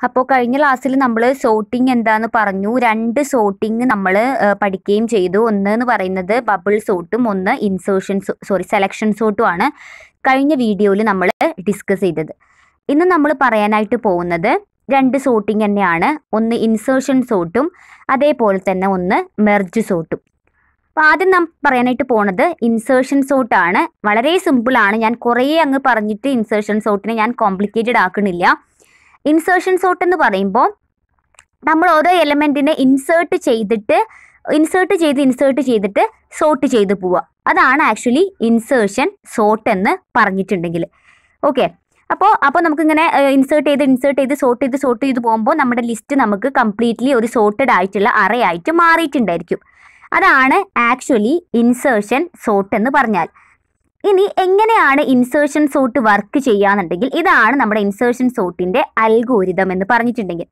അപ്പോൾ കഴിഞ്ഞ ക്ലാസ്സിൽ നമ്മൾ സോർട്ടിങ് എന്താന്ന് പറഞ്ഞു രണ്ട് സോർട്ടിങ് നമ്മൾ പഠിക്കുകയും ചെയ്തു ഒന്ന് എന്ന് പറയുന്നത് ബബിൾ സോർട്ടും ഒന്ന് ഇൻസേർഷൻ സോറി സെലക്ഷൻ സോർട്ടും ആണ് കഴിഞ്ഞ വീഡിയോയിൽ നമ്മൾ ഡിസ്കസ് ചെയ്തത് ഇന്ന് നമ്മൾ പറയാനായിട്ട് പോകുന്നത് രണ്ട് സോർട്ടിങ് തന്നെയാണ് ഒന്ന് ഇൻസേർഷൻ സോർട്ടും അതേപോലെ തന്നെ ഒന്ന് മെർജ് സോർട്ടും അപ്പോൾ ആദ്യം നാം പറയാനായിട്ട് പോണത് ഇൻസേർഷൻ സോർട്ടാണ് വളരെ സിമ്പിളാണ് ഞാൻ കുറേ അങ്ങ് പറഞ്ഞിട്ട് ഇൻസേർഷൻ സോർട്ടിനെ ഞാൻ കോംപ്ലിക്കേറ്റഡ് ആക്കണില്ല ഇൻസേർഷൻ സോർട്ട് എന്ന് പറയുമ്പോൾ നമ്മൾ ഓരോ എലമെൻറ്റിനെ ഇൻസേർട്ട് ചെയ്തിട്ട് ഇൻസേർട്ട് ചെയ്ത് ഇൻസേർട്ട് ചെയ്തിട്ട് സോർട്ട് ചെയ്ത് പോവുക അതാണ് ആക്ച്വലി ഇൻസേർഷൻ സോർട്ട് എന്ന് പറഞ്ഞിട്ടുണ്ടെങ്കിൽ ഓക്കെ അപ്പോൾ അപ്പോൾ നമുക്കിങ്ങനെ ഇൻസേർട്ട് ചെയ്ത് ഇൻസേർട്ട് ചെയ്ത് സോർട്ട് ചെയ്ത് സോർട്ട് ചെയ്ത് പോകുമ്പോൾ നമ്മുടെ ലിസ്റ്റ് നമുക്ക് കംപ്ലീറ്റ്ലി ഒരു സോർട്ടഡ് ആയിട്ടുള്ള അറയായിട്ട് മാറിയിട്ടുണ്ടായിരിക്കും അതാണ് ആക്ച്വലി ഇൻസേർഷൻ സോർട്ട് എന്ന് പറഞ്ഞാൽ ഇനി എങ്ങനെയാണ് ഇൻസേർഷൻ സോർട്ട് വർക്ക് ചെയ്യാന്നുണ്ടെങ്കിൽ ഇതാണ് നമ്മുടെ ഇൻസേർഷൻ സോർട്ടിന്റെ അൽഗോരിതം എന്ന് പറഞ്ഞിട്ടുണ്ടെങ്കിൽ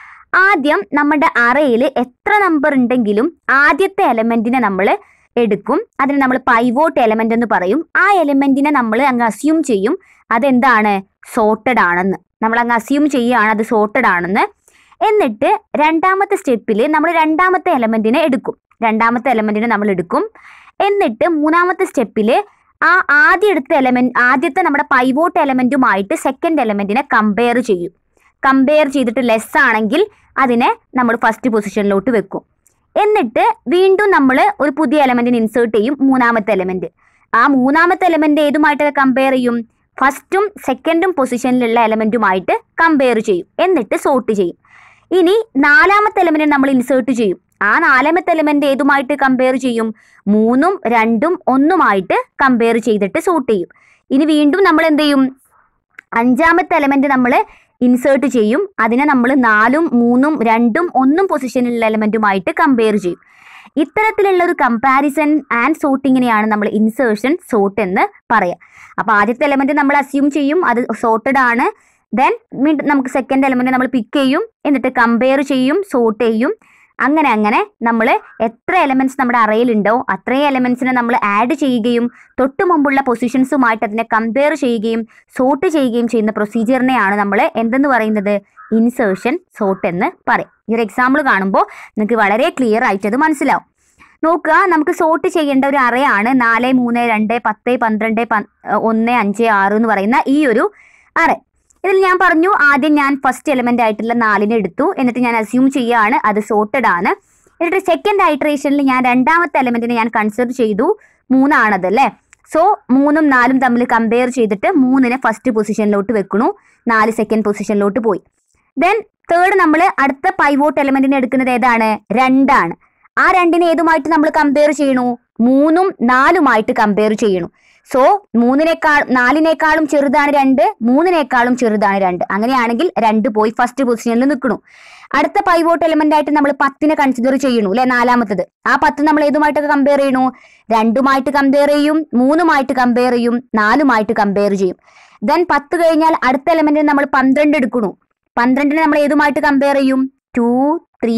ആദ്യം നമ്മുടെ അറയിൽ എത്ര നമ്പർ ഉണ്ടെങ്കിലും ആദ്യത്തെ എലമെന്റിനെ നമ്മൾ എടുക്കും അതിന് നമ്മൾ പൈവോട്ട് എലമെന്റ് എന്ന് പറയും ആ എലമെന്റിനെ നമ്മൾ അങ്ങ് അസ്യൂം ചെയ്യും അതെന്താണ് സോർട്ടഡ് ആണെന്ന് നമ്മൾ അങ്ങ് അസ്യൂം ചെയ്യുകയാണ് അത് സോർട്ടഡ് ആണെന്ന് എന്നിട്ട് രണ്ടാമത്തെ സ്റ്റെപ്പിൽ നമ്മൾ രണ്ടാമത്തെ എലമെന്റിനെ എടുക്കും രണ്ടാമത്തെ എലമെന്റിനെ നമ്മൾ എടുക്കും എന്നിട്ട് മൂന്നാമത്തെ സ്റ്റെപ്പിൽ ആ ആദ്യം എടുത്ത എലമെന്റ് ആദ്യത്തെ നമ്മുടെ പൈവോട്ട് എലമെന്റുമായിട്ട് സെക്കൻഡ് എലമെന്റിനെ കമ്പയർ ചെയ്യും കമ്പയർ ചെയ്തിട്ട് ലെസ് ആണെങ്കിൽ അതിനെ നമ്മൾ ഫസ്റ്റ് പൊസിഷനിലോട്ട് വെക്കും എന്നിട്ട് വീണ്ടും നമ്മൾ ഒരു പുതിയ എലമെന്റിനെ ഇൻസേർട്ട് ചെയ്യും മൂന്നാമത്തെ എലമെന്റ് ആ മൂന്നാമത്തെ എലമെന്റ് ഏതുമായിട്ട് കമ്പയർ ചെയ്യും ഫസ്റ്റും സെക്കൻഡും പൊസിഷനിലുള്ള എലമെന്റുമായിട്ട് കമ്പയർ ചെയ്യും എന്നിട്ട് സോർട്ട് ചെയ്യും ഇനി നാലാമത്തെ എലമെന്റ് നമ്മൾ ഇൻസേർട്ട് ചെയ്യും ആ നാലാമത്തെ എലമെന്റ് ഏതുമായിട്ട് കമ്പയർ ചെയ്യും മൂന്നും രണ്ടും ഒന്നുമായിട്ട് കമ്പയർ ചെയ്തിട്ട് സോർട്ട് ചെയ്യും ഇനി വീണ്ടും നമ്മൾ എന്ത് ചെയ്യും അഞ്ചാമത്തെ എലമെന്റ് നമ്മൾ ഇൻസേർട്ട് ചെയ്യും അതിനെ നമ്മൾ നാലും മൂന്നും രണ്ടും ഒന്നും പൊസിഷനിലുള്ള എലമെന്റുമായിട്ട് കമ്പയർ ചെയ്യും ഇത്തരത്തിലുള്ള ഒരു കമ്പാരിസൺ ആൻഡ് സോർട്ടിങ്ങിനെയാണ് നമ്മൾ ഇൻസേർഷൻ സോർട്ട് എന്ന് പറയുക അപ്പോൾ ആദ്യത്തെ എലമെന്റ് നമ്മൾ അസ്യൂം ചെയ്യും അത് സോർട്ടഡ് ആണ് ദെൻ വീണ്ടും നമുക്ക് സെക്കൻഡ് എലമെന്റ് നമ്മൾ പിക്ക് ചെയ്യും എന്നിട്ട് കമ്പയർ ചെയ്യും സോർട്ട് ചെയ്യും അങ്ങനെ അങ്ങനെ നമ്മൾ എത്ര എലമെന്റ്സ് നമ്മുടെ അറയിലുണ്ടോ അത്രയും എലമെന്റ്സിനെ നമ്മൾ ആഡ് ചെയ്യുകയും തൊട്ട് മുമ്പുള്ള പൊസിഷൻസുമായിട്ട് അതിനെ കമ്പയർ ചെയ്യുകയും സോർട്ട് ചെയ്യുകയും ചെയ്യുന്ന പ്രൊസീജിയറിനെയാണ് നമ്മൾ എന്തെന്ന് പറയുന്നത് ഇൻസേർഷൻ സോർട്ട് എന്ന് പറയും ഈ ഒരു എക്സാമ്പിൾ കാണുമ്പോൾ നിങ്ങൾക്ക് വളരെ ക്ലിയർ ആയിട്ട് അത് മനസ്സിലാവും നോക്കുക നമുക്ക് സോർട്ട് ചെയ്യേണ്ട ഒരു അറയാണ് നാല് മൂന്ന് രണ്ട് പത്ത് പന്ത്രണ്ട് ഒന്ന് അഞ്ച് ആറ് എന്ന് പറയുന്ന ഈ ഒരു അറ ഇതിൽ ഞാൻ പറഞ്ഞു ആദ്യം ഞാൻ ഫസ്റ്റ് എലമെന്റ് ആയിട്ടുള്ള നാലിനെ എടുത്തു എന്നിട്ട് ഞാൻ അസ്യൂം ചെയ്യുകയാണ് അത് സോർട്ടഡ് ആണ് എന്നിട്ട് സെക്കൻഡ് ഐട്രേഷനിൽ ഞാൻ രണ്ടാമത്തെ എലമെന്റിനെ ഞാൻ കൺസിഡർ ചെയ്തു മൂന്നാണത് അല്ലേ സോ മൂന്നും നാലും തമ്മിൽ കമ്പയർ ചെയ്തിട്ട് മൂന്നിനെ ഫസ്റ്റ് പൊസിഷനിലോട്ട് വെക്കണു നാല് സെക്കൻഡ് പൊസിഷനിലോട്ട് പോയി ദെൻ തേർഡ് നമ്മൾ അടുത്ത പൈവോട്ട് എലമെന്റിനെ എടുക്കുന്നത് ഏതാണ് രണ്ടാണ് ആ രണ്ടിനെ ഏതുമായിട്ട് നമ്മൾ കമ്പയർ ചെയ്യണു മൂന്നും നാലുമായിട്ട് കമ്പയർ ചെയ്യണു സോ മൂന്നിനേക്കാൾ നാലിനേക്കാളും ചെറുതാണ് രണ്ട് മൂന്നിനേക്കാളും ചെറുതാണ് രണ്ട് അങ്ങനെയാണെങ്കിൽ രണ്ട് പോയി ഫസ്റ്റ് പൊസിഷനിൽ നിൽക്കണു അടുത്ത പൈവോട്ട് എലമെന്റ് ആയിട്ട് നമ്മൾ പത്തിനെ കൺസിഡർ ചെയ്യണു അല്ലെ നാലാമത്തത് ആ പത്ത് നമ്മൾ ഏതുമായിട്ടൊക്കെ കമ്പയർ ചെയ്യണു രണ്ടുമായിട്ട് കമ്പയർ ചെയ്യും മൂന്നുമായിട്ട് കമ്പയർ ചെയ്യും നാലുമായിട്ട് കമ്പയർ ചെയ്യും ദെൻ പത്ത് കഴിഞ്ഞാൽ അടുത്ത എലമെന്റിന് നമ്മൾ പന്ത്രണ്ട് എടുക്കണു പന്ത്രണ്ടിനെ നമ്മൾ ഏതുമായിട്ട് കമ്പയർ ചെയ്യും ടു ത്രീ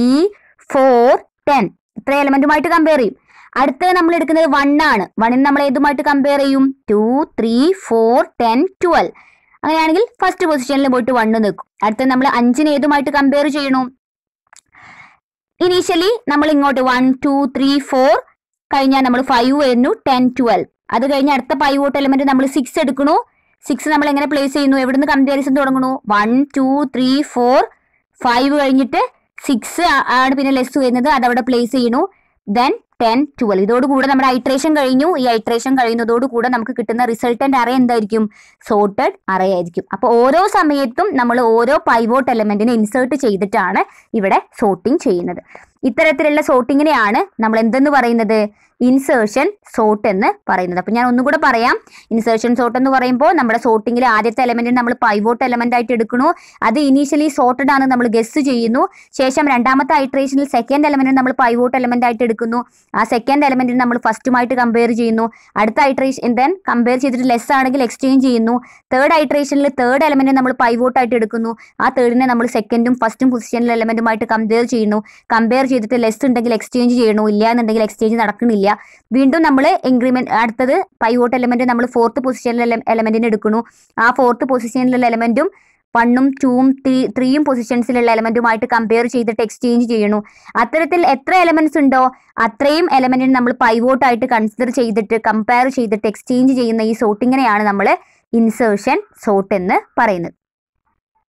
ഫോർ ടെൻ ഇത്ര എലമെന്റുമായിട്ട് കമ്പയർ ചെയ്യും അടുത്തത് നമ്മൾ എടുക്കുന്നത് വൺ ആണ് വണ്ണിന് നമ്മൾ ഏതുമായിട്ട് കമ്പയർ ചെയ്യും two three four ten twelve അങ്ങനെയാണെങ്കിൽ ഫസ്റ്റ് പൊസിഷനിൽ പോയിട്ട് വണ്ണ് നിൽക്കും അടുത്തത് നമ്മൾ അഞ്ചിന് ഏതുമായിട്ട് കമ്പയർ ചെയ്യണു ഇനീഷ്യലി നമ്മൾ ഇങ്ങോട്ട് വൺ ടു ത്രീ ഫോർ കഴിഞ്ഞാൽ നമ്മൾ ഫൈവ് വരുന്നു ടെൻ ട്വൽവ് അത് കഴിഞ്ഞ് അടുത്ത പൈവോട്ട് എലമെന്റ് നമ്മൾ സിക്സ് എടുക്കണു സിക്സ് നമ്മൾ എങ്ങനെ പ്ലേസ് ചെയ്യുന്നു എവിടുന്ന് കമ്പാരിസൺ തുടങ്ങണു one two three four five കഴിഞ്ഞിട്ട് സിക്സ് ആണ് പിന്നെ ലെസ് വരുന്നത് അത് അവിടെ പ്ലേസ് ചെയ്യണു ദെൻ ടെൻ ട്വൽവ് ഇതോടുകൂടെ നമ്മുടെ ഐട്രേഷൻ കഴിഞ്ഞു ഈ ഐട്രേഷൻ കഴിയുന്നതോടുകൂടെ നമുക്ക് കിട്ടുന്ന റിസൾട്ടന്റ് അറേ എന്തായിരിക്കും സോർട്ടഡ് അറേ ആയിരിക്കും അപ്പോൾ ഓരോ സമയത്തും നമ്മൾ ഓരോ പൈവോട്ട് എലമെന്റിനെ ഇൻസേർട്ട് ചെയ്തിട്ടാണ് ഇവിടെ സോർട്ടിങ് ചെയ്യുന്നത് ഇത്തരത്തിലുള്ള സോർട്ടിങ്ങിനെയാണ് നമ്മൾ എന്തെന്ന് പറയുന്നത് ഇൻസേർഷൻ സോർട്ട് എന്ന് പറയുന്നത് അപ്പോൾ ഞാൻ ഒന്നുകൂടെ പറയാം ഇൻസേർഷൻ സോർട്ട് എന്ന് പറയുമ്പോൾ നമ്മുടെ സോർട്ടിങ്ങിലെ ആദ്യത്തെ എലമെന്റിന് നമ്മൾ പൈവോട്ട് എലമെന്റ് ആയിട്ട് എടുക്കുന്നു അത് ഇനീഷ്യലി സോർട്ടഡ് ആണ് നമ്മൾ ഗസ് ചെയ്യുന്നു ശേഷം രണ്ടാമത്തെ ഐട്രേഷനിൽ സെക്കൻഡ് എലമെന്റ് നമ്മൾ പൈവോട്ട് എലമെന്റ് ആയിട്ട് എടുക്കുന്നു ആ സെക്കൻഡ് എലമെന്റിന് നമ്മൾ ഫസ്റ്റുമായിട്ട് കമ്പയർ ചെയ്യുന്നു അടുത്ത ഐട്രേഷൻ ദെൻ കമ്പയർ ചെയ്തിട്ട് ലെസ് ആണെങ്കിൽ എക്സ്ചേഞ്ച് ചെയ്യുന്നു തേർഡ് ഐട്രേഷനിൽ തേർഡ് എലമെന്റ് നമ്മൾ പൈവോട്ട് ആയിട്ട് എടുക്കുന്നു ആ തേർഡിനെ നമ്മൾ സെക്കൻഡും ഫസ്റ്റും പൊസിഷനിൽ എലമെന്റുമായിട്ട് കമ്പയർ ചെയ്യുന്നു കമ്പയർ ചെയ്തിട്ട് ലെസ് ഉണ്ടെങ്കിൽ എക്സ്ചേഞ്ച് ചെയ്യണു ഇല്ല എന്നുണ്ടെങ്കിൽ എക്സ്ചേഞ്ച് നടക്കണില്ല വീണ്ടും നമ്മൾ ഇൻക്രിമെന്റ് അടുത്തത് പൈവോട്ട് എലമെന്റ് നമ്മൾ ഫോർത്ത് പൊസിഷനിലെ എലമെന്റിന് എടുക്കുന്നു ആ ഫോർത്ത് പൊസിഷനിലുള്ള എലമെന്റും വണ്ണും ടൂവും ത്രീ ത്രീയും പൊസിഷൻസിലുള്ള എലമെന്റുമായിട്ട് കമ്പയർ ചെയ്തിട്ട് എക്സ്ചേഞ്ച് ചെയ്യണു അത്തരത്തിൽ എത്ര എലമെന്റ്സ് ഉണ്ടോ അത്രയും എലമെന്റിനെ നമ്മൾ പൈവോട്ട് ആയിട്ട് കൺസിഡർ ചെയ്തിട്ട് കമ്പയർ ചെയ്തിട്ട് എക്സ്ചേഞ്ച് ചെയ്യുന്ന ഈ സോർട്ടിങ്ങിനെയാണ് നമ്മൾ ഇൻസേർഷൻ സോർട്ട് എന്ന് പറയുന്നത്